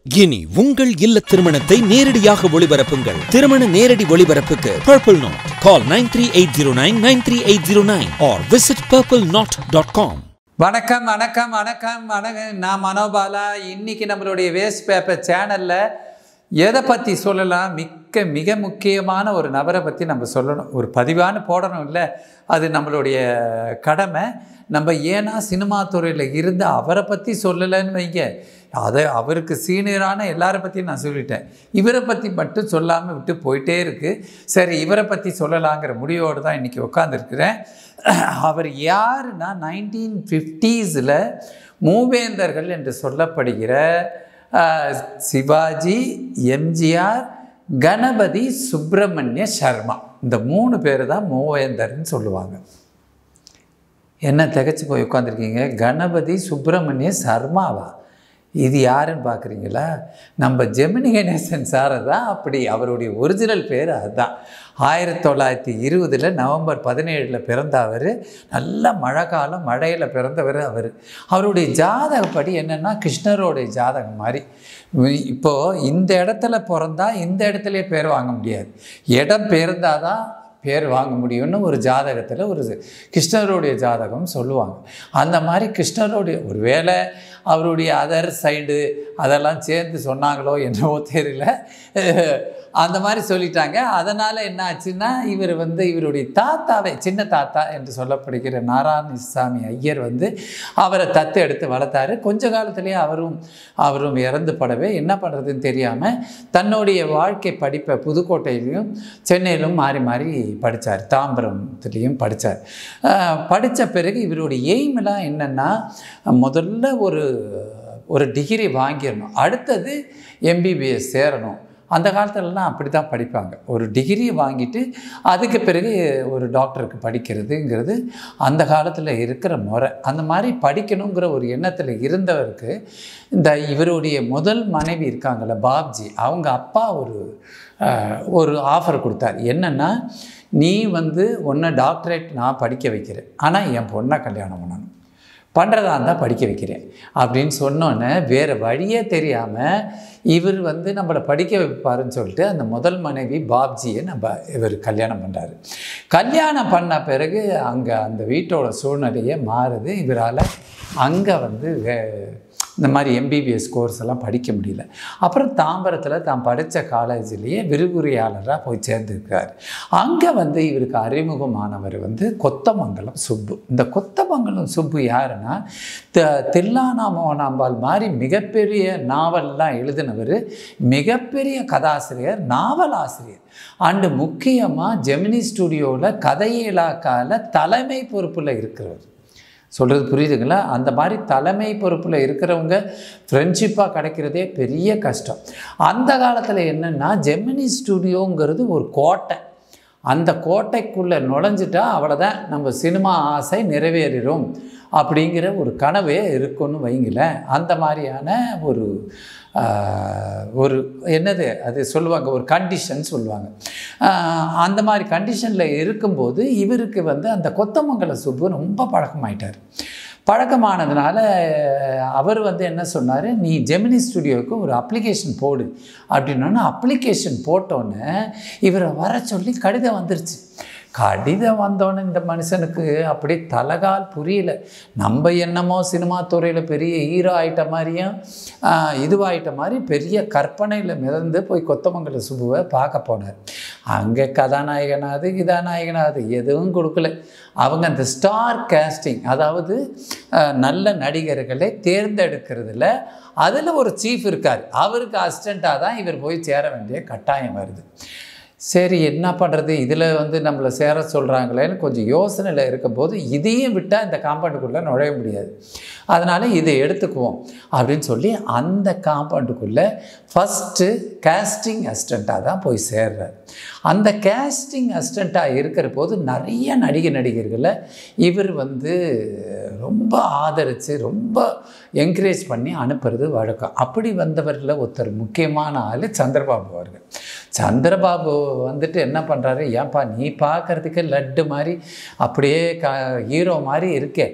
இனி உங்கள் இல்ல திருமணத்தை நேரடியாக ஒளிபரப்புங்கள் திருமண நேரடி ஒளிபரப்புக்கு purple knot call nine three eight zero nine nine three eight zero nine or visit purple knot dot com வணக்கம் வணக்கம் வணக்கம் வணக்கம் நான் மனோபாலா இன்னைக்கு நம்மளுடைய வேஸ்ட் பேப்பர் சேனலில் எதை பற்றி சொல்லலாம் மிக்க மிக முக்கியமான ஒரு நபரை பற்றி நம்ம சொல்லணும் ஒரு பதிவான போடணும் இல்லை அது நம்மளுடைய கடமை நம்ம ஏன்னா சினிமா துறையில் இருந்து அவரை பற்றி சொல்லலைன்னு வைங்க அதை அவருக்கு சீனியரான எல்லாரை பற்றியும் நான் சொல்லிட்டேன் இவரை பற்றி மட்டும் சொல்லாமல் விட்டு போயிட்டே இருக்குது சரி இவரை பற்றி சொல்லலாங்கிற முடிவோடு தான் இன்றைக்கி உட்காந்துருக்கிறேன் அவர் யாருன்னா நைன்டீன் ஃபிஃப்டீஸில் மூவேந்தர்கள் என்று சொல்லப்படுகிற ஆஹ், சிவாஜி எம்ஜிஆர் கணபதி சுப்பிரமணிய சர்மா இந்த மூணு பேர் தான் மூவேந்தர்னு சொல்லுவாங்க என்ன திகைச்சு போய் உட்காந்துருக்கீங்க கணபதி சுப்பிரமணிய சர்மாவா இது யாருன்னு பார்க்குறீங்களா நம்ம ஜெமினி கணேசன் சாரை தான் அப்படி அவருடைய ஒரிஜினல் பேர் அதுதான் ஆயிரத்தி தொள்ளாயிரத்தி இருபதில் நவம்பர் பதினேழில் பிறந்த அவர் நல்ல மழை காலம் மழையில் பிறந்தவர் அவர் அவருடைய ஜாதகப்படி என்னென்னா கிருஷ்ணருடைய ஜாதகம் மாதிரி இப்போது இந்த இடத்துல பிறந்தா இந்த இடத்துலயே பேர் வாங்க முடியாது இடம் பிறந்தாதான் பேர் வாங்க முடியும்னு ஒரு ஜாதகத்தில் ஒரு கிருஷ்ணருடைய ஜாதகம் சொல்லுவாங்க அந்த மாதிரி கிருஷ்ணருடைய ஒரு வேளை அவருடைய அதர் சைடு அதெல்லாம் சேர்ந்து சொன்னாங்களோ என்னவோ தெரியல அந்த மாதிரி சொல்லிட்டாங்க அதனால் என்ன ஆச்சுன்னா இவர் வந்து இவருடைய தாத்தாவை சின்ன தாத்தா என்று சொல்லப்படுகிற நாராயணசாமி ஐயர் வந்து அவரை தத்து எடுத்து வளர்த்தாரு கொஞ்ச காலத்திலேயே அவரும் அவரும் இறந்து படவே என்ன பண்ணுறதுன்னு தெரியாமல் தன்னுடைய வாழ்க்கை படிப்பை புதுக்கோட்டையிலையும் சென்னையிலும் மாறி மாறி படித்தார் தாம்பரத்துலேயும் படித்தார் படித்த பிறகு இவருடைய எய்மெல்லாம் என்னென்னா முதல்ல ஒரு ஒரு டிகிரி வாங்கிடணும் அடுத்தது எம்பிபிஎஸ் சேரணும் அந்த காலத்துலலாம் அப்படி தான் படிப்பாங்க ஒரு டிகிரி வாங்கிட்டு அதுக்கு பிறகு ஒரு டாக்டருக்கு படிக்கிறதுங்கிறது அந்த காலத்தில் இருக்கிற முறை அந்த மாதிரி படிக்கணுங்கிற ஒரு எண்ணத்தில் இருந்தவருக்கு இந்த இவருடைய முதல் மனைவி இருக்காங்கள்ல பாப்ஜி அவங்க அப்பா ஒரு அஹ், ஒரு ஆஃபர் கொடுத்தார் என்னென்னா நீ வந்து ஒன்று டாக்டரேட் நான் படிக்க வைக்கிறேன் ஆனால் என் பொண்ணை கல்யாணம் பண்ணணும் பண்ணுறதா இருந்தால் படிக்க வைக்கிறேன் அப்படின்னு சொன்னோன்னே வேறு வழியே தெரியாமல் இவர் வந்து நம்மளை படிக்க வைப்பாருன்னு சொல்லிட்டு அந்த முதல் மனைவி பாப்ஜியை நம்ம இவர் கல்யாணம் பண்ணுறாரு கல்யாணம் பண்ண பிறகு அங்கே அந்த வீட்டோட சூழ்நிலையே மாறுது இவரால் அங்கே வந்து வே- இந்த மாதிரி எம்பிபிஎஸ் கோர்ஸ் எல்லாம் படிக்க முடியல அப்புறம் தாம்பரத்தில் தான் படித்த காலேஜ்லேயே விரிவுரையாளராக போய் சேர்ந்துருக்கார் அங்கே வந்து இவருக்கு அறிமுகமானவர் வந்து கொத்தமங்கலம் சுப்பு இந்த கொத்தமங்கலம் சுப்பு யாருன்னா த தில்லானா மோகனாம்பாள் மாதிரி மிகப்பெரிய நாவல்லாம் எழுதினவர் மிகப்பெரிய கதாசிரியர் நாவல் ஆசிரியர் அண்டு முக்கியமாக ஜெமினி ஸ்டுடியோவில் கதையிலாக்கால தலைமை பொறுப்பில் இருக்கிறவர் சொல்கிறது புரியுதுங்களா அந்த மாதிரி தலைமை பொறுப்பில் இருக்கிறவங்க ஃப்ரெண்ட்ஷிப்பாக கிடைக்கிறதே பெரிய கஷ்டம் அந்த காலத்தில் என்னென்னா ஜெமினி ஸ்டுடியோங்கிறது ஒரு கோட்டை அந்த கோட்டைக்குள்ளே நுழைஞ்சிட்டா அவ்வளோதான் நம்ம சினிமா ஆசை நிறைவேறிடும் அப்படிங்கிற ஒரு கனவே இருக்குன்னு வைங்களேன் அந்த மாதிரியான ஒரு ஆஹ், ஒரு என்னது அது சொல்லுவாங்க ஒரு கண்டிஷன் சொல்லுவாங்க ஆஹ், அந்த மாதிரி கண்டிஷனில் இருக்கும்போது இவருக்கு வந்து அந்த கொத்தமங்கல சுப்பு ரொம்ப பழக்கமாயிட்டார் பழக்கமானதுனால அவர் வந்து என்ன சொன்னார் நீ ஜெமினி ஸ்டுடியோவுக்கு ஒரு அப்ளிகேஷன் போடு அப்படின்னோன்னா அப்ளிகேஷன் போட்டோன்னே இவரை வர சொல்லி கடிதம் வந்துருச்சு கடிதம் வந்தோன்னே இந்த மனுஷனுக்கு அப்படியே தலகால் புரியல நம்ம என்னமோ சினிமா துறையில் பெரிய ஹீரோ ஆயிட்ட மாதிரியும் ஆஹ், இதுவாயிட்ட மாதிரி பெரிய கற்பனையில் மிதந்து போய் கொத்தமங்கல சுபுவை பார்க்க போனார் அங்கே கதாநாயகனாது கதாநாயகனாது எதுவும் கொடுக்கல அவங்க அந்த ஸ்டார் கேஸ்டிங் அதாவது ஆஹ், நல்ல நடிகர்களை தேர்ந்தெடுக்கிறதுல அதில் ஒரு சீஃப் இருக்கார் அவருக்கு அசிஸ்டண்ட்டாக தான் இவர் போய் சேர வேண்டிய கட்டாயம் வருது சரி என்ன பண்ணுறது இதில் வந்து நம்மளை சேர சொல்கிறாங்களேன்னு கொஞ்சம் யோசனையில் இருக்கும்போது இதையும் விட்டால் இந்த காம்பவுண்டுக்குள்ளே நுழைய முடியாது அதனால் இதை எடுத்துக்குவோம் அப்படின்னு சொல்லி அந்த காம்பவுண்டுக்குள்ளே ஃபஸ்ட்டு கேஸ்டிங் அசிஸ்டண்ட்டாக தான் போய் சேர்றார் அந்த கேஸ்டிங் அசிஸ்டண்ட்டாக இருக்கிற போது நிறைய நடிகை நடிகர்களை இவர் வந்து ரொம்ப ஆதரித்து ரொம்ப என்கரேஜ் பண்ணி அனுப்புறது வழக்கம் அப்படி வந்தவரில் ஒருத்தர் முக்கியமான ஆள் சந்திரபாபு அவர்கள் சந்திரபாபு வந்துட்டு என்ன பண்ணுறாரு ஏன்பா நீ பார்க்கறதுக்கு லட்டு மாதிரி அப்படியே க ஹீரோ மாதிரி இருக்கே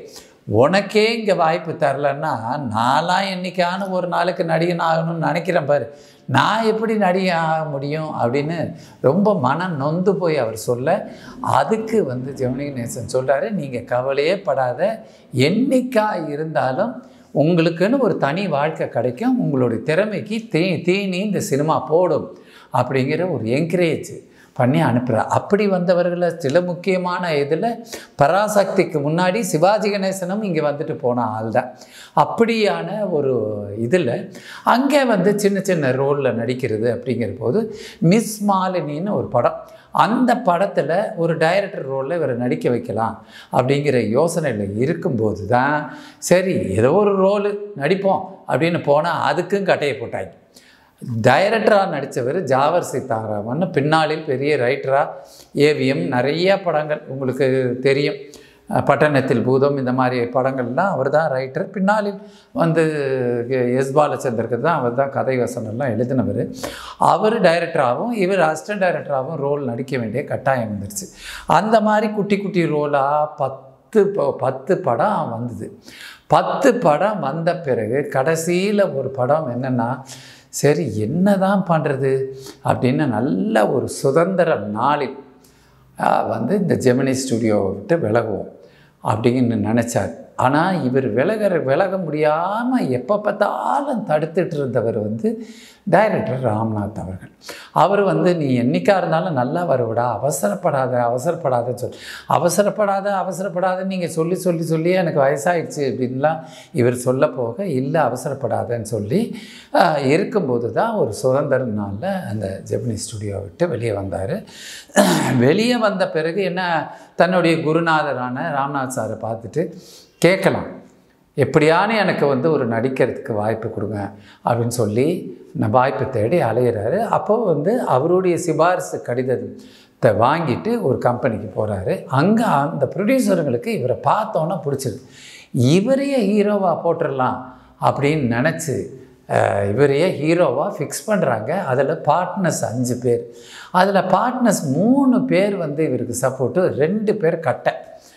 உனக்கே இங்கே வாய்ப்பு தரலன்னா நான்லாம் என்னைக்கான ஒரு நாளுக்கு நடிகன் ஆகணும்னு நினைக்கிறேன் பாரு நான் எப்படி நடிகன் ஆக முடியும் அப்படின்னு ரொம்ப மனம் நொந்து போய் அவர் சொல்ல அதுக்கு வந்து ஜெமினி நேசன் சொல்கிறாரு நீங்கள் கவலையே படாத என்னைக்கா இருந்தாலும் உங்களுக்குன்னு ஒரு தனி வாழ்க்கை கிடைக்கும் உங்களுடைய திறமைக்கு தீ தீனி இந்த சினிமா போடும் அப்படிங்கிற ஒரு என்கரேஜ் பண்ணி அனுப்புகிறார் அப்படி வந்தவர்களை சில முக்கியமான இதில் பராசக்திக்கு முன்னாடி சிவாஜி கணேசனும் இங்கே வந்துட்டு போன ஆள் தான் அப்படியான ஒரு இதில் அங்கே வந்து சின்ன சின்ன ரோலில் நடிக்கிறது அப்படிங்கிற போது மிஸ் மாலினின்னு ஒரு படம் அந்த படத்தில் ஒரு டைரக்டர் ரோலில் இவரை நடிக்க வைக்கலாம் அப்படிங்கிற யோசனையில் இருக்கும்போது தான் சரி ஏதோ ஒரு ரோலு நடிப்போம் அப்படின்னு போனால் அதுக்கும் கட்டையை போட்டாங்க டைரக்டராக நடித்தவர் ஜாவர் சீதாராமன் பின்னாளில் பெரிய ரைட்டராக ஏவிஎம் நிறைய படங்கள் உங்களுக்கு தெரியும் பட்டணத்தில் பூதம் இந்த மாதிரி படங்கள்லாம் அவர் தான் ரைட்டர் பின்னாளில் வந்து எஸ் பாலச்சந்தருக்கு தான் அவர் தான் கதை வசனம்லாம் எழுதினவர் அவர் டைரக்டராகவும் இவர் அசிஸ்டன்ட் டைரக்டராகவும் ரோல் நடிக்க வேண்டிய கட்டாயம் வந்துருச்சு அந்த மாதிரி குட்டி குட்டி ரோலாக பத்து பத்து படம் வந்தது பத்து படம் வந்த பிறகு கடைசியில் ஒரு படம் என்னென்னா சரி என்ன தான் பண்ணுறது அப்படின்னு நல்ல ஒரு சுதந்திர நாளில் வந்து இந்த ஜெமினி ஸ்டுடியோவை விட்டு விலகுவோம் அப்படின்னு நினச்சார் ஆனால் இவர் விலகிற விலக முடியாமல் எப்போ பார்த்தாலும் தடுத்துட்டு இருந்தவர் வந்து டைரக்டர் ராம்நாத் அவர்கள் அவர் வந்து நீ என்றைக்கா இருந்தாலும் நல்லா வருவிடா அவசரப்படாத அவசரப்படாதன்னு சொல் அவசரப்படாத அவசரப்படாதன்னு நீங்கள் சொல்லி சொல்லி சொல்லி எனக்கு வயசாயிடுச்சு அப்படின்லாம் இவர் சொல்ல போக இல்லை அவசரப்படாதன்னு சொல்லி இருக்கும்போது தான் ஒரு சுதந்திர நாளில் அந்த ஜெப்னி ஸ்டுடியோ விட்டு வெளியே வந்தார் வெளியே வந்த பிறகு என்ன தன்னுடைய குருநாதரான ராம்நாத் சாரை பார்த்துட்டு கேட்கலாம் எப்படியானு எனக்கு வந்து ஒரு நடிக்கிறதுக்கு வாய்ப்பு கொடுங்க அப்படின்னு சொல்லி நான் வாய்ப்பு தேடி அலையிறாரு அப்போ வந்து அவருடைய சிபாரிசு கடிதத்தை வாங்கிட்டு ஒரு கம்பெனிக்கு போகிறாரு அங்கே அந்த ப்ரொடியூசருங்களுக்கு இவரை பார்த்தோன்னே பிடிச்சிது இவரையே ஹீரோவாக போட்டுடலாம் அப்படின்னு நினச்சி இவரையே ஹீரோவாக ஃபிக்ஸ் பண்ணுறாங்க அதில் பார்ட்னர்ஸ் அஞ்சு பேர் அதில் பார்ட்னர்ஸ் மூணு பேர் வந்து இவருக்கு சப்போர்ட்டு ரெண்டு பேர் கட்டை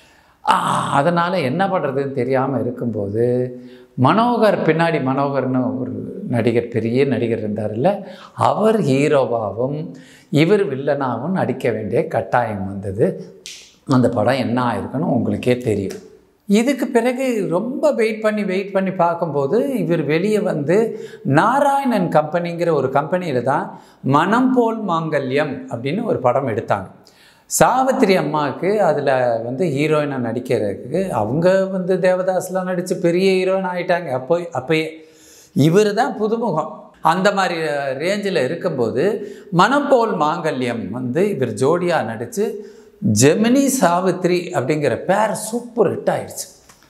அதனால் என்ன பண்ணுறதுன்னு தெரியாமல் இருக்கும்போது மனோகர் பின்னாடி மனோகர்னு ஒரு நடிகர் பெரிய நடிகர் இருந்தார்ல அவர் ஹீரோவாகவும் இவர் வில்லனாகவும் நடிக்க வேண்டிய கட்டாயம் வந்தது அந்த படம் என்ன ஆயிருக்குன்னு உங்களுக்கே தெரியும் இதுக்கு பிறகு ரொம்ப வெயிட் பண்ணி வெயிட் பண்ணி பார்க்கும்போது இவர் வெளியே வந்து நாராயணன் கம்பெனிங்கிற ஒரு கம்பெனியில் தான் மனம் போல் மாங்கல்யம் அப்படின்னு ஒரு படம் எடுத்தாங்க சாவித்திரி அம்மாவுக்கு அதில் வந்து ஹீரோயினாக நடிக்கிறதுக்கு அவங்க வந்து தேவதாஸ்லாம் நடித்து பெரிய ஹீரோயின் ஆகிட்டாங்க அப்போ அப்போயே இவர் தான் புதுமுகம் அந்த மாதிரி ரேஞ்சில் இருக்கும்போது மனம் போல் மாங்கல்யம் வந்து இவர் ஜோடியாக நடித்து ஜெமினி சாவித்ரி அப்படிங்கிற பேர் சூப்பர் ஹிட் ஆயிடுச்சு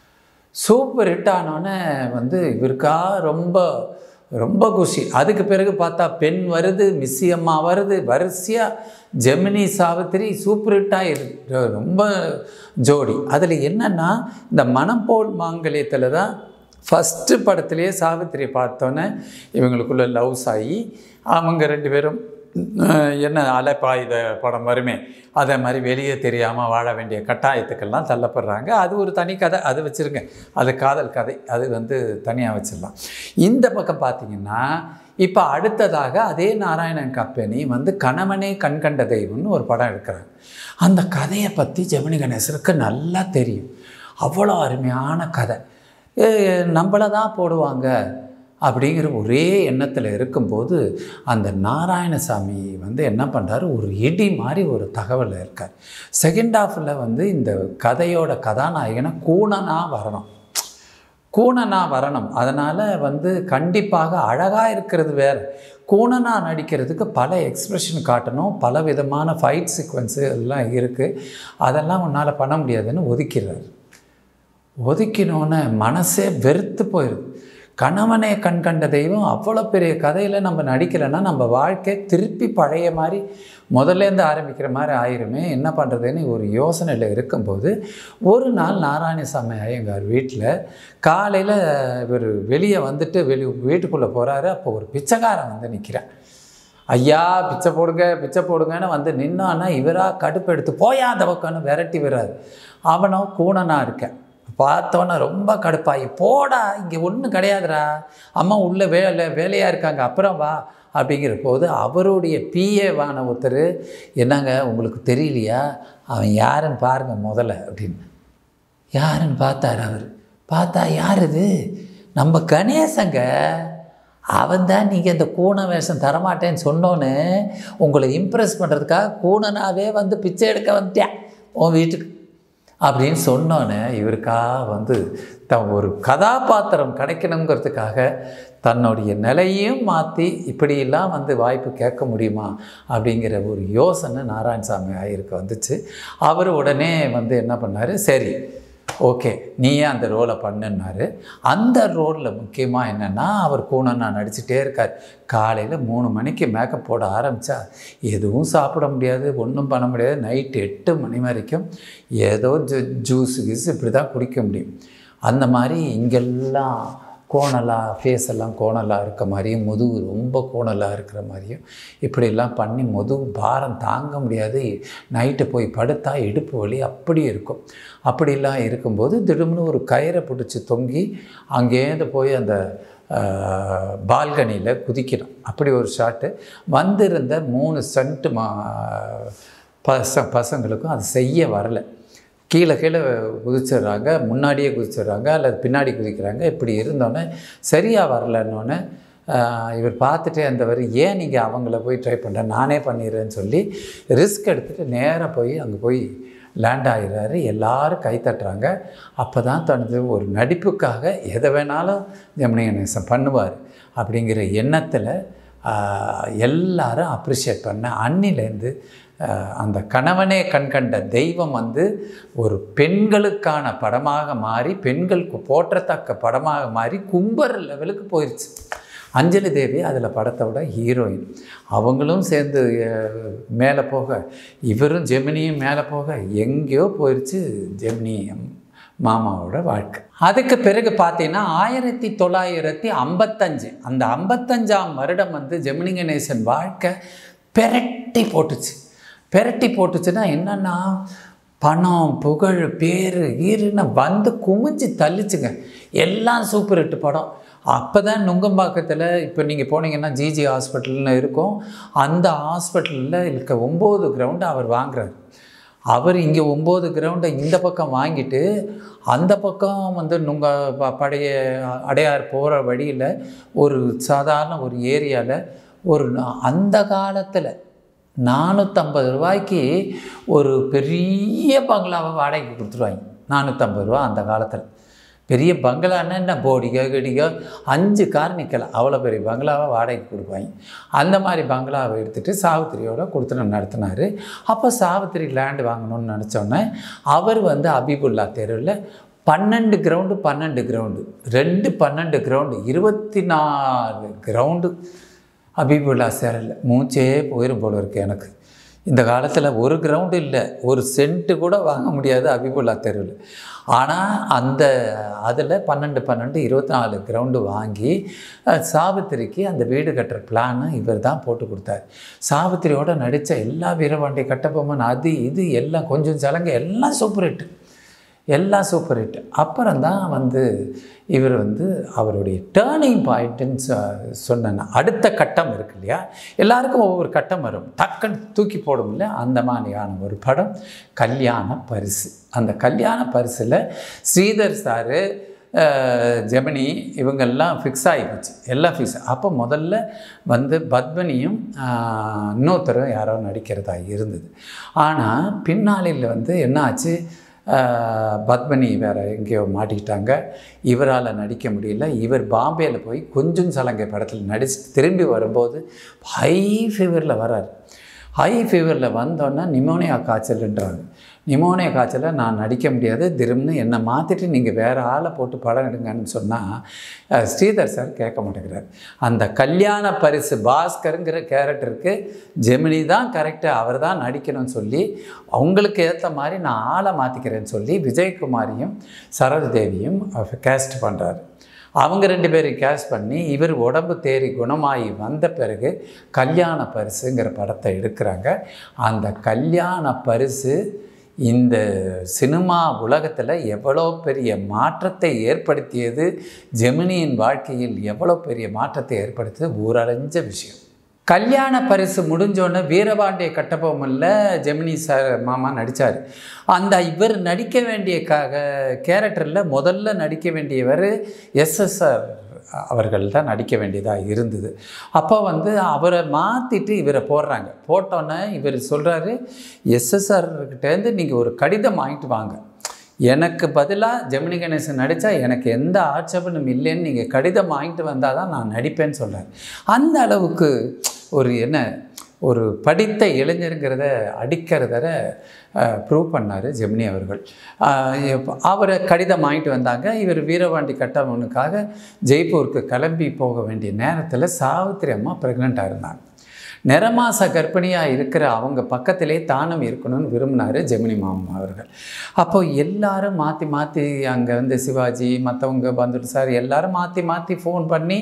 சூப்பர் ஹிட் ஆனோடனே வந்து இவருக்கா ரொம்ப ரொம்ப குஷி அதுக்கு பிறகு பார்த்தா பெண் வருது மிஸ்ஸி அம்மா வருது வரிசையாக ஜெமினி சாவித்திரி சூப்பர் ஹிட்டாக இருக்கு ரொம்ப ஜோடி அதில் என்னென்னா இந்த மனம் போல் மாங்கல்யத்தில் தான் ஃபஸ்ட்டு படத்துலேயே சாவித்திரியை பார்த்தோன்னே இவங்களுக்குள்ள லவ்ஸ் ஆகி அவங்க ரெண்டு பேரும் என்ன அலைப்பா இதை படம் வருமே அதே மாதிரி வெளியே தெரியாமல் வாழ வேண்டிய கட்டாயத்துக்கெல்லாம் தள்ளப்படுறாங்க அது ஒரு தனி கதை அது வச்சுருங்க அது காதல் கதை அது வந்து தனியாக வச்சிடலாம் இந்த பக்கம் பார்த்திங்கன்னா இப்போ அடுத்ததாக அதே நாராயணன் கம்பெனி வந்து கணவனே கண்கண்ட தெய்வம்னு ஒரு படம் எடுக்கிறாங்க அந்த கதையை பற்றி ஜெமினி கணேசருக்கு நல்லா தெரியும் அவ்வளோ அருமையான கதை நம்மளை தான் போடுவாங்க அப்படிங்கிற ஒரே எண்ணத்தில் இருக்கும்போது அந்த நாராயணசாமி வந்து என்ன பண்ணுறாரு ஒரு இடி மாதிரி ஒரு தகவல் இருக்கார் செகண்ட் ஹாஃபில் வந்து இந்த கதையோட கதாநாயகனை கூணனாக வரணும் கூணனாக வரணும் அதனால் வந்து கண்டிப்பாக அழகாக இருக்கிறது வேறு கூணனாக நடிக்கிறதுக்கு பல எக்ஸ்ப்ரெஷன் காட்டணும் பல விதமான ஃபைட் சீக்வன்ஸு எல்லாம் இருக்குது அதெல்லாம் உன்னால் பண்ண முடியாதுன்னு ஒதுக்கிறார் ஒதுக்கினோன்னே மனசே வெறுத்து போயிடுது கணவனே கண் கண்ட தெய்வம் அவ்வளோ பெரிய கதையில் நம்ம நடிக்கலைன்னா நம்ம வாழ்க்கை திருப்பி பழைய மாதிரி முதல்லேருந்து ஆரம்பிக்கிற மாதிரி ஆயிருமே என்ன பண்ணுறதுன்னு ஒரு யோசனையில் இருக்கும்போது ஒரு நாள் நாராயணசாமி ஐயங்கார் வீட்டில் காலையில் இவர் வெளியே வந்துட்டு வெளி வீட்டுக்குள்ளே போகிறாரு அப்போ ஒரு பிச்சைக்காரன் வந்து நிற்கிறான் ஐயா பிச்சை போடுங்க பிச்சை போடுங்கன்னு வந்து நின்னான்னா இவராக கடுப்பு எடுத்து போயா அந்த பக்கம்னு விரட்டி விடுறாரு அவனும் கூணனாக இருக்கேன் பார்த்தோன்னே ரொம்ப கடுப்பாகி போடா இங்கே ஒன்றும் கிடையாதுடா அம்மா உள்ள வேலை வேலையாக இருக்காங்க அப்புறம் வா அப்படிங்கிற போது அவருடைய பிஏவான ஒருத்தர் என்னங்க உங்களுக்கு தெரியலையா அவன் யாருன்னு பாருங்கள் முதல்ல அப்படின்னு யாருன்னு பார்த்தார் அவர் பார்த்தா யார் இது நம்ம கணேசங்க அவன் தான் நீங்கள் இந்த கூன வேஷம் தரமாட்டேன்னு சொன்னோன்னு உங்களை இம்ப்ரெஸ் பண்ணுறதுக்காக கூனனாவே வந்து பிச்சை எடுக்க வந்துட்டேன் உன் வீட்டுக்கு அப்படின்னு சொன்னோன்னே இவருக்கா வந்து தன் ஒரு கதாபாத்திரம் கிடைக்கணுங்கிறதுக்காக தன்னுடைய நிலையும் மாற்றி இப்படியெல்லாம் வந்து வாய்ப்பு கேட்க முடியுமா அப்படிங்கிற ஒரு யோசனை நாராயணசாமி ஆயிருக்கு வந்துச்சு அவர் உடனே வந்து என்ன பண்ணார் சரி ஓகே நீயே அந்த ரோலை பண்ணுன்னாரு அந்த ரோலில் முக்கியமாக என்னென்னா அவர் கூணன் நான் நடிச்சிட்டே இருக்கார் காலையில் மூணு மணிக்கு மேக்கப் போட ஆரம்பித்தா எதுவும் சாப்பிட முடியாது ஒன்றும் பண்ண முடியாது நைட்டு எட்டு மணி வரைக்கும் ஏதோ ஜூ ஜூஸ் கீஸ் இப்படி தான் குடிக்க முடியும் அந்த மாதிரி இங்கெல்லாம் கோணலாக ஃபேஸ் எல்லாம் கோணலாக இருக்க மாதிரியும் முதுகு ரொம்ப கோணலாக இருக்கிற மாதிரியும் இப்படியெல்லாம் பண்ணி முதுகு பாரம் தாங்க முடியாது நைட்டு போய் படுத்தா இடுப்பு வலி அப்படி இருக்கும் அப்படிலாம் இருக்கும்போது திடீர்னு ஒரு கயிறை பிடிச்சி தொங்கி அங்கேருந்து போய் அந்த பால்கனியில் குதிக்கணும் அப்படி ஒரு ஷாட்டு வந்திருந்த மூணு சென்ட்டு மா பச பசங்களுக்கும் அது செய்ய வரலை கீழே கீழே குதிச்சிடுறாங்க முன்னாடியே குதிச்சிடுறாங்க அல்லது பின்னாடி குதிக்கிறாங்க இப்படி இருந்தோன்னே சரியாக வரலன்னொன்னே இவர் பார்த்துட்டே இருந்தவர் ஏன் நீங்கள் அவங்கள போய் ட்ரை பண்ணுற நானே பண்ணிடுறேன்னு சொல்லி ரிஸ்க் எடுத்துகிட்டு நேராக போய் அங்கே போய் லேண்ட் ஆகிடுறாரு எல்லாரும் கை தட்டுறாங்க அப்போ தான் தனது ஒரு நடிப்புக்காக எதை வேணாலும் ஜெமினி கணேசன் பண்ணுவார் அப்படிங்கிற எண்ணத்தில் எல்லாரும் அப்ரிஷியேட் பண்ண அன்னிலேருந்து அந்த கணவனே கண்கண்ட தெய்வம் வந்து ஒரு பெண்களுக்கான படமாக மாறி பெண்களுக்கு போற்றத்தக்க படமாக மாறி கும்பர் லெவலுக்கு போயிடுச்சு அஞ்சலி தேவி அதில் படத்தோட ஹீரோயின் அவங்களும் சேர்ந்து மேலே போக இவரும் ஜெமினியும் மேலே போக எங்கேயோ போயிடுச்சு ஜெமினி மாமாவோட வாழ்க்கை அதுக்கு பிறகு பார்த்தீங்கன்னா ஆயிரத்தி தொள்ளாயிரத்தி ஐம்பத்தஞ்சு அந்த ஐம்பத்தஞ்சாம் வருடம் வந்து ஜெமினி கணேசன் வாழ்க்கை பெரட்டி போட்டுச்சு பெரட்டி போட்டுச்சுன்னா என்னென்னா பணம் புகழ் பேர் ஈருன்னு வந்து குமிஞ்சு தள்ளிச்சுங்க எல்லாம் சூப்பர் ஹிட் படம் அப்போ தான் நுங்கம்பாக்கத்தில் இப்போ நீங்கள் போனீங்கன்னா ஜிஜி ஹாஸ்பிட்டல்னு இருக்கும் அந்த ஹாஸ்பிட்டலில் இருக்க ஒம்பது கிரவுண்டு அவர் வாங்குறாரு அவர் இங்கே ஒம்பது கிரவுண்டை இந்த பக்கம் வாங்கிட்டு அந்த பக்கம் வந்து நுங்க ப- படைய அடையார் போகிற வழியில் ஒரு சாதாரண ஒரு ஏரியாவில் ஒரு நா- அந்த காலத்தில் நானூற்றம்பது ரூபாய்க்கு ஒரு பெரிய பங்களாவை வாடகைக்கு கொடுத்துருவாங்க நானூற்றம்பது ரூபா அந்த காலத்தில் பெரிய பங்களான்னா என்ன போடிகோ கிடிகோ அஞ்சு கார் நிற்கலாம் அவ்வளோ பெரிய பங்களாவை வாடகைக்கு கொடுப்பாங்க அந்த மாதிரி பங்களாவை எடுத்துகிட்டு சாவித்திரியோட கொடுத்து நடத்தினார் அப்போ சாவித்திரி லேண்டு வாங்கணும்னு நினச்சோன்னே அவர் வந்து அபிபுல்லா தெருவில் பன்னெண்டு கிரவுண்டு பன்னெண்டு கிரவுண்டு ரெண்டு பன்னெண்டு கிரவுண்டு இருபத்தி நாலு கிரவுண்டு அபிபுல்லா சேரல மூச்சே போயிடும் போல இருக்கு எனக்கு இந்த காலத்தில் ஒரு கிரவுண்டு இல்லை ஒரு சென்ட்டு கூட வாங்க முடியாது அபிபுல்லா தெருவில் ஆனால் அந்த அதில் பன்னெண்டு பன்னெண்டு இருபத்தி நாலு கிரவுண்டு வாங்கி அஹ், சாவித்திரிக்கு அந்த வீடு கட்டுற பிளானை இவர் தான் போட்டு கொடுத்தாரு சாவித்திரியோட நடித்த எல்லா வீரபாண்டிய கட்டபொம்மன் அது இது எல்லாம் கொஞ்சம் சலங்க எல்லாம் சூப்பர் ஹிட் எல்லாம் சூப்பர் ஹிட் அப்புறம் தான் வந்து இவர் வந்து அவருடைய டேர்னிங் பாயிண்ட்டுன்னு சொ சொன்ன அடுத்த கட்டம் இருக்கு இல்லையா எல்லாருக்கும் ஒவ்வொரு கட்டம் வரும் டக்குன்னு தூக்கி போடும் இல்லையா அந்த மாதிரியான ஒரு படம் கல்யாண பரிசு அந்த கல்யாண பரிசில் ஸ்ரீதர் சாரு அஹ், ஜெமினி இவங்கெல்லாம் ஃபிக்ஸ் ஆகிப்போச்சு எல்லாம் ஃபிக்ஸ் அப்போ முதல்ல வந்து பத்மினியும் அஹ், இன்னொருத்தரும் யாரோ நடிக்கிறதா இருந்தது ஆனால் பின்னாளில் வந்து என்ன ஆச்சு ஆஹ் பத்மினி வேறு எங்கேயோ மாட்டிக்கிட்டாங்க இவரால் நடிக்க முடியல இவர் பாம்பேயில் போய் கொஞ்சம் சலங்கை படத்தில் நடிச்சு திரும்பி வரும்போது ஹை ஃபீவரில் வரார் ஹை ஃபீவரில் வந்தோன்னே நிமோனியா காய்ச்சல்ன்றாங்க நிமோனியா காய்ச்சலை நான் நடிக்க முடியாது திரும்பி என்னை மாற்றிட்டு நீங்கள் வேறு ஆளை போட்டு படம் எடுங்கன்னு சொன்னால் ஸ்ரீதர் சார் கேட்க மாட்டேங்கிறார் அந்த கல்யாண பரிசு பாஸ்கருங்கிற கேரக்டருக்கு ஜெமினி தான் கரெக்டாக அவர் தான் நடிக்கணும்னு சொல்லி அவங்களுக்கு ஏற்ற மாதிரி நான் ஆளை மாற்றிக்கிறேன்னு சொல்லி விஜயகுமாரியும் சரோஜதேவியும் கேஸ்ட் பண்ணுறாரு அவங்க ரெண்டு பேரும் கேஷ் பண்ணி இவர் உடம்பு தேறி குணமாகி வந்த பிறகு கல்யாண பரிசுங்கிற படத்தை எடுக்கிறாங்க அந்த கல்யாண பரிசு இந்த சினிமா உலகத்தில் எவ்வளோ பெரிய மாற்றத்தை ஏற்படுத்தியது ஜெமினியின் வாழ்க்கையில் எவ்வளோ பெரிய மாற்றத்தை ஏற்படுத்தியது ஊரறிஞ்ச விஷயம் கல்யாண பரிசு முடிஞ்சோடனே வீரபாண்டிய கட்டபொம்மனில் ஜெமினி சார் மாமா நடித்தார் அந்த இவர் நடிக்க வேண்டிய க கேரக்டரில் முதல்ல நடிக்க வேண்டியவர் எஸ்எஸ்ஆர் அவர்கள் தான் நடிக்க வேண்டியதாக இருந்தது அப்போ வந்து அவரை மாற்றிட்டு இவரை போடுறாங்க போட்டோன்னே இவர் சொல்கிறாரு எஸ்எஸ்ஆர்கிட்டேருந்து நீங்கள் ஒரு கடிதம் வாங்கிட்டு வாங்க எனக்கு பதிலாக ஜெமினி கணேசன் நடித்தா எனக்கு எந்த ஆட்சேபனும் இல்லைன்னு நீங்கள் கடிதம் வாங்கிட்டு வந்தால் தான் நான் நடிப்பேன்னு சொல்கிறார் அந்த அளவுக்கு ஒரு என்ன ஒரு படித்த இளைஞருங்கிறத அடிக்கிறத ப்ரூவ் பண்ணார் ஜெமினி அவர்கள் அவரை கடிதம் வாங்கிட்டு வந்தாங்க இவர் வீரபாண்டி கட்டவனுக்காக ஜெய்ப்பூருக்கு கிளம்பி போக வேண்டிய நேரத்தில் சாவித்திரி அம்மா ப்ரெக்னெண்ட்டாக இருந்தாங்க நிறமாச கர்ப்பிணியாக இருக்கிற அவங்க பக்கத்திலே தானும் இருக்கணும்னு விரும்பினார் ஜெமினி மாமா அவர்கள் அப்போ எல்லாரும் மாற்றி மாற்றி அங்கே வந்து சிவாஜி மற்றவங்க வந்துட்டு சார் எல்லாரும் மாற்றி மாற்றி ஃபோன் பண்ணி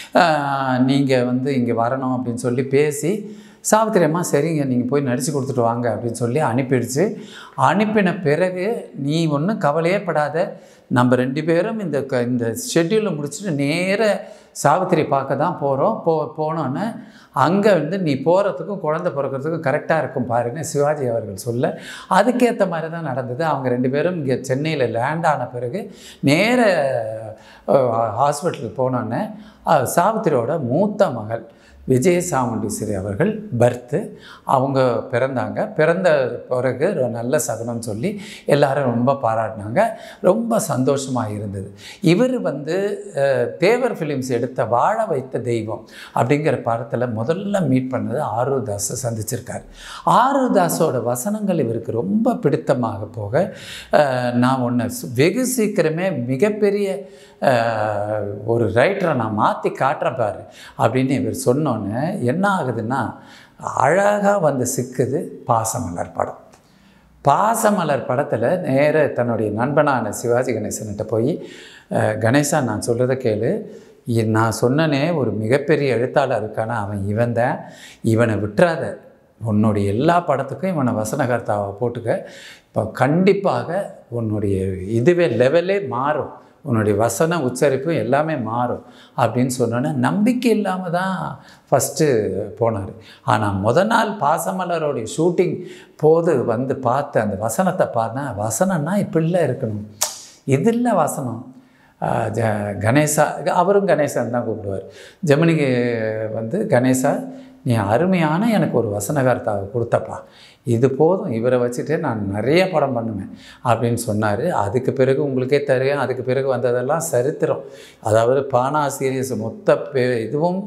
நீங்கள் வந்து இங்கே வரணும் அப்படின்னு சொல்லி பேசி சாவித்திரி அம்மா சரிங்க நீங்கள் போய் நடித்து கொடுத்துட்டு வாங்க அப்படின்னு சொல்லி அனுப்பிடுச்சு அனுப்பின பிறகு நீ ஒன்றும் கவலையே படாத நம்ம ரெண்டு பேரும் இந்த க இந்த ஷெட்யூலை முடிச்சுட்டு நேர சாவித்திரி பார்க்க தான் போகிறோம் போ போனோன்னே அங்கே வந்து நீ போகிறதுக்கும் குழந்தை பிறக்கிறதுக்கும் கரெக்டாக இருக்கும் பாருன்னு சிவாஜி அவர்கள் சொல்ல அதுக்கேற்ற மாதிரி தான் நடந்தது அவங்க ரெண்டு பேரும் இங்கே சென்னையில் லேண்ட் ஆன பிறகு நேர ஹாஸ்பிட்டலுக்கு போனோன்னே சாவித்திரியோட மூத்த மகள் விஜய சாமுண்டீஸ்வரி அவர்கள் பர்த்து அவங்க பிறந்தாங்க பிறந்த பிறகு ஒரு நல்ல சகுனம் சொல்லி எல்லாரும் ரொம்ப பாராட்டினாங்க ரொம்ப சந்தோஷமாக இருந்தது இவர் வந்து தேவர் ஃபிலிம்ஸ் எடுத்த வாழ வைத்த தெய்வம் அப்படிங்கிற படத்தில் முதல்ல மீட் பண்ணது ஆரூதாஸை சந்திச்சிருக்கார் ஆரூதாஸோட வசனங்கள் இவருக்கு ரொம்ப பிடித்தமாக போக நான் ஒன்று வெகு சீக்கிரமே மிகப்பெரிய ஒரு ரைட்டரை நான் மாற்றி காட்டுறேன் பாரு அப்படின்னு இவர் சொன்னோன்னே என்ன ஆகுதுன்னா அழகாக வந்து சிக்குது பாசமலர் படம் பாசமலர் படத்தில் நேர தன்னுடைய நண்பனான சிவாஜி கணேசன்கிட்ட போய் கணேசா நான் சொல்கிறத கேளு நான் சொன்னனே ஒரு மிகப்பெரிய எழுத்தாளர் இருக்கானா அவன் இவன் தான் இவனை விட்டுறாத உன்னுடைய எல்லா படத்துக்கும் இவனை வசனகர்த்தாவை போட்டுக்க இப்போ கண்டிப்பாக உன்னுடைய இதுவே லெவலே மாறும் உன்னுடைய வசன உச்சரிப்பு எல்லாமே மாறும் அப்படின்னு சொன்னோன்னே நம்பிக்கை இல்லாமல் தான் ஃபஸ்ட்டு போனார் ஆனால் முத நாள் பாசமலரோடைய ஷூட்டிங் போது வந்து பார்த்து அந்த வசனத்தை பார்த்தேன் வசனம்னா இப்படிலாம் இருக்கணும் இது இல்லை வசனம் ஜ கணேசா அவரும் கணேசன் தான் கூப்பிடுவார் ஜெமினிக்கு வந்து கணேசா நீ அருமையான எனக்கு ஒரு வசனகர்த்தாவை கொடுத்தப்பா இது போதும் இவரை வச்சுட்டு நான் நிறைய படம் பண்ணுவேன் அப்படின்னு சொன்னார் அதுக்கு பிறகு உங்களுக்கே தெரியும் அதுக்கு பிறகு வந்ததெல்லாம் சரித்திரம் அதாவது பானா சீரியஸ் மொத்த பே இதுவும்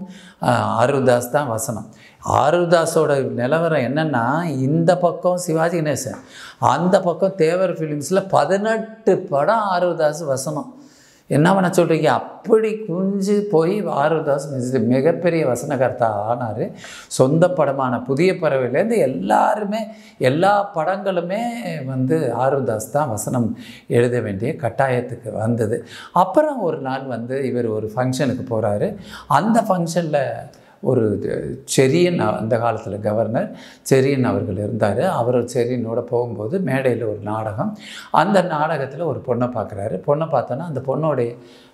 ஆருதாஸ் தான் வசனம் ஆருதாஸோட நிலவரம் என்னென்னா இந்த பக்கம் சிவாஜி கணேசன் அந்த பக்கம் தேவர் ஃபிலிம்ஸில் பதினெட்டு படம் ஆருதாஸ் வசனம் என்ன பண்ண சொல்கிறீங்க அப்படி குஞ்சு போய் ஆருதாஸ் மிகப்பெரிய வசனகர்த்தா ஆனார் சொந்த படமான புதிய பறவையிலேருந்து எல்லாருமே எல்லா படங்களுமே வந்து ஆருதாஸ் தான் வசனம் எழுத வேண்டிய கட்டாயத்துக்கு வந்தது அப்புறம் ஒரு நாள் வந்து இவர் ஒரு ஃபங்க்ஷனுக்கு போகிறாரு அந்த ஃபங்க்ஷனில் ஒரு செரியன் அந்த காலத்தில் கவர்னர் செரியன் அவர்கள் இருந்தார் அவர் செரியனோட போகும்போது மேடையில் ஒரு நாடகம் அந்த நாடகத்தில் ஒரு பொண்ணை பார்க்குறாரு பொண்ணை பார்த்தோன்னா அந்த பொண்ணோடைய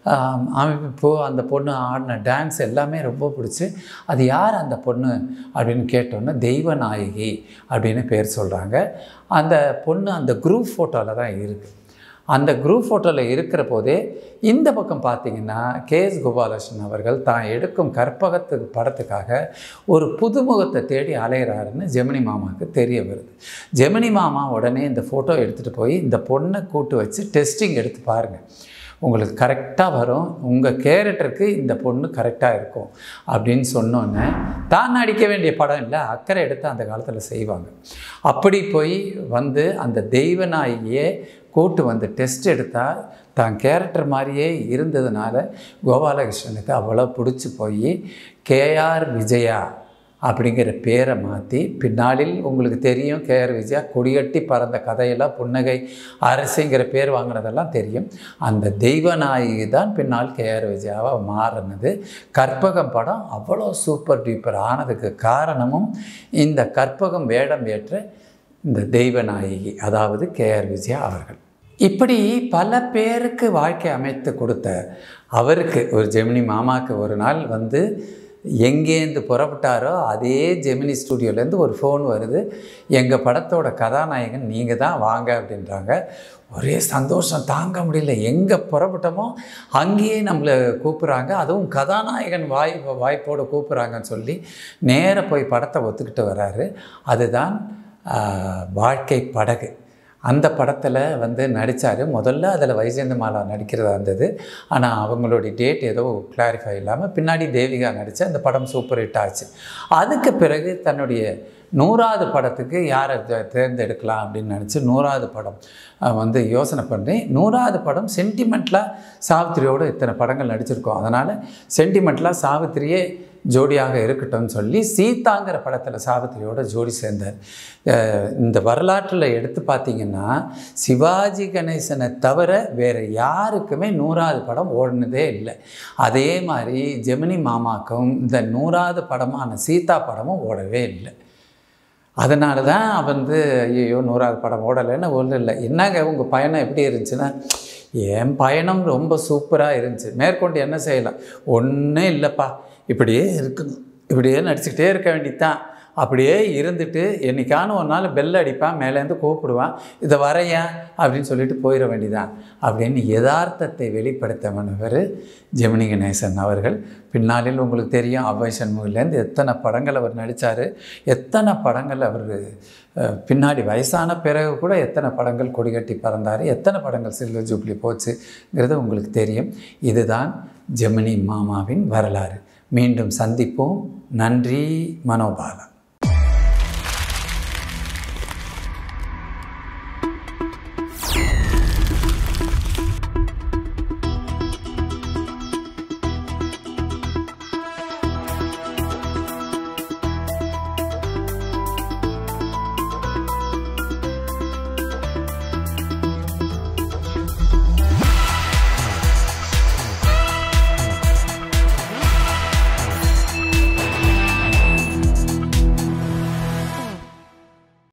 அமைப்பு அந்த பொண்ணு ஆடின டான்ஸ் எல்லாமே ரொம்ப பிடிச்சி அது யார் அந்த பொண்ணு அப்படின்னு கேட்டோன்னே தெய்வநாயகி அப்படின்னு பேர் சொல்கிறாங்க அந்த பொண்ணு அந்த குரூப் ஃபோட்டோவில் தான் இருக்குது அந்த குரூப் ஃபோட்டோவில் இருக்கிற போதே இந்த பக்கம் பார்த்தீங்கன்னா கே எஸ் கோபாலகிருஷ்ணன் அவர்கள் தான் எடுக்கும் கற்பகத்துக்கு படத்துக்காக ஒரு புதுமுகத்தை தேடி அலையிறாருன்னு ஜெமினி மாமாவுக்கு தெரிய வருது ஜெமினி மாமா உடனே இந்த ஃபோட்டோ எடுத்துகிட்டு போய் இந்த பொண்ணை கூட்டு வச்சு டெஸ்டிங் எடுத்து பாருங்கள் உங்களுக்கு கரெக்டாக வரும் உங்கள் கேரக்டருக்கு இந்த பொண்ணு கரெக்டாக இருக்கும் அப்படின்னு சொன்னோன்னே தான் நடிக்க வேண்டிய படம் இல்லை அக்கறை எடுத்து அந்த காலத்தில் செய்வாங்க அப்படி போய் வந்து அந்த தெய்வநாயகியே கூட்டு வந்து டெஸ்ட் எடுத்தால் தான் கேரக்டர் மாதிரியே இருந்ததுனால கோபாலகிருஷ்ணனுக்கு அவ்வளோ பிடிச்சி போய் கேஆர் விஜயா அப்படிங்கிற பேரை மாற்றி பின்னாளில் உங்களுக்கு தெரியும் கேஆர் விஜயா கொடிகட்டி பறந்த கதையெல்லாம் புன்னகை அரசுங்கிற பேர் வாங்கினதெல்லாம் தெரியும் அந்த தெய்வநாயகி தான் பின்னால் கேஆர் விஜயாவாக மாறினது கற்பகம் படம் அவ்வளோ சூப்பர் டூப்பர் ஆனதுக்கு காரணமும் இந்த கற்பகம் வேடம் ஏற்ற இந்த தெய்வநாயகி அதாவது கேஆர் விஜயா அவர்கள் இப்படி பல பேருக்கு வாழ்க்கை அமைத்து கொடுத்த அவருக்கு ஒரு ஜெமினி மாமாவுக்கு ஒரு நாள் வந்து எங்கேருந்து புறப்பட்டாரோ அதே ஜெமினி ஸ்டூடியோலேருந்து ஒரு ஃபோன் வருது எங்கள் படத்தோட கதாநாயகன் நீங்கள் தான் வாங்க அப்படின்றாங்க ஒரே சந்தோஷம் தாங்க முடியல எங்கே புறப்பட்டோமோ அங்கேயே நம்மளை கூப்பிட்றாங்க அதுவும் கதாநாயகன் வாய் வாய்ப்போடு கூப்பிட்றாங்கன்னு சொல்லி நேராக போய் படத்தை ஒத்துக்கிட்டு வராரு அதுதான் ஆஹ், வாழ்க்கை படகு அந்த படத்தில் வந்து நடித்தார் முதல்ல அதில் வைஜெயந்த மாலா நடிக்கிறதா இருந்தது ஆனால் அவங்களுடைய டேட் ஏதோ கிளாரிஃபை இல்லாமல் பின்னாடி தேவிகா நடித்து அந்த படம் சூப்பர் ஹிட் ஆச்சு அதுக்கு பிறகு தன்னுடைய நூறாவது படத்துக்கு யாரை தே- தேர்ந்தெடுக்கலாம் அப்படின்னு நினச்சி நூறாவது படம் அஹ், வந்து யோசனை பண்ணி நூறாவது படம் சென்டிமெண்ட்லாக சாவித்திரியோடு இத்தனை படங்கள் நடிச்சிருக்கோம் அதனால் சென்டிமெண்ட்லாக சாவித்திரியே ஜோடியாக இருக்கட்டும்னு சொல்லி சீதாங்கிற படத்தில் சாவித்திரியோட ஜோடி சேர்ந்தார் அஹ் இந்த வரலாற்றில் எடுத்து பார்த்தீங்கன்னா சிவாஜி கணேசனை தவிர வேறு யாருக்குமே நூறாவது படம் ஓடினதே இல்லை அதே மாதிரி ஜெமினி மாமாக்கும் இந்த நூறாவது படமான சீதா படமும் ஓடவே இல்லை அதனால தான் வந்து ஐயோ நூறாவது படம் ஓடலைன்னு ஒன்றும் இல்லை என்னங்க உங்கள் பயணம் எப்படி இருந்துச்சுன்னா என் பயணம் ரொம்ப சூப்பராக இருந்துச்சு மேற்கொண்டு என்ன செய்யலாம் ஒன்றும் இல்லைப்பா இப்படியே இருக்கணும் இப்படியே நடிச்சுக்கிட்டே இருக்க வேண்டியதுதான் அப்படியே இருந்துட்டு என்னைக்கான ஒரு நாள் பெல் அடிப்பான் மேலேருந்து கூப்பிடுவான் இதை வரையா அப்படின்னு சொல்லிட்டு போயிட வேண்டியதான் அப்படின்னு யதார்த்தத்தை வெளிப்படுத்தவனவர் ஜெமினி கணேசன் அவர்கள் பின்னாளில் உங்களுக்கு தெரியும் அவ்வை சண்முகிலேருந்து எத்தனை படங்கள் அவர் நடித்தார் எத்தனை படங்கள் அவர் அஹ், பின்னாடி வயசான பிறகு கூட எத்தனை படங்கள் கொடிகட்டி பறந்தார் எத்தனை படங்கள் சில்வர் ஜூப்ளி போச்சுங்கிறது உங்களுக்கு தெரியும் இதுதான் ஜெமினி மாமாவின் வரலாறு மீண்டும் சந்திப்போம் நன்றி மனோபாலா